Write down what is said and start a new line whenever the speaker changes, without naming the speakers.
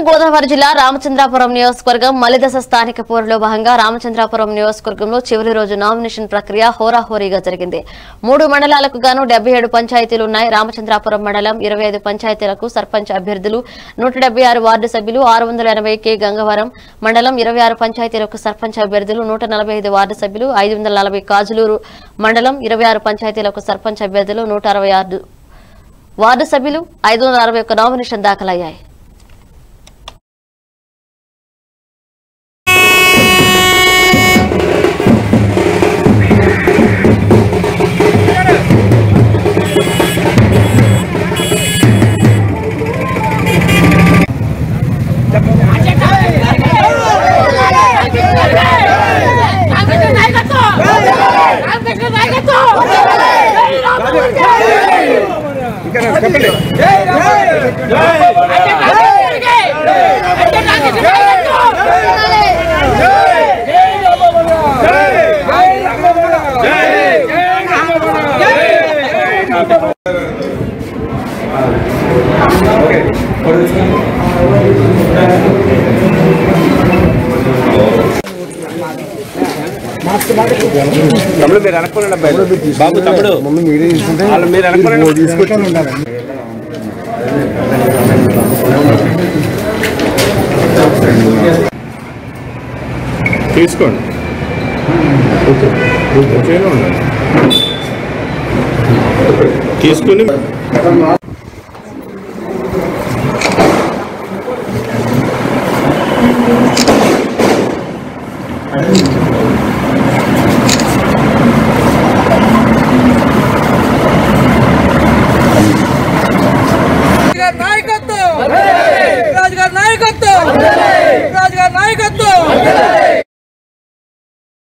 గోదావరి జిల్లా రామచంద్రాపురం నియోజకవర్గం మలిదశ స్థానిక పోరులో భాగంగా రామచంద్రాపురం నియోజకవర్గంలో చివరి రోజు నామినేషన్ ప్రక్రియ హోరాహోరీగా జరిగింది మూడు మండలాలకు గాను డెబ్బై ఏడు పంచాయతీలు ఉన్నాయి రామచంద్రాపురం మండలం ఇరవై ఐదు పంచాయతీలకు సర్పంచ్ అభ్యర్థులు నూట డెబ్బై ఆరు వార్డు సభ్యులు ఆరు వందల ఎనభై కే గంగవరం మండలం ఇరవై ఆరు పంచాయతీలకు సర్పంచ్ అభ్యర్థులు నూట నలభై ఐదు వార్డు సభ్యులు ఐదు వందల నలభై కాజులూరు మండలం ఇరవై ఆరు పంచాయతీలకు సర్పంచ్ అభ్యర్థులు నూట అరవై ఆరు వార్డు సభ్యులు ఐదు వందల అరవై ఒక్క నామినేషన్ దాఖలయ్యాయి
తమ్ముడు మీరు అనుకున్న బాబు తమ్ముడు
మమ్మీ మీరే తీసుకుంటే
వాళ్ళు మీరు అనుకున్న
తీసుకొచ్చి
తీసుకోండి ఓకేనా ఉండండి. తీసుకుని
నాయకత్వం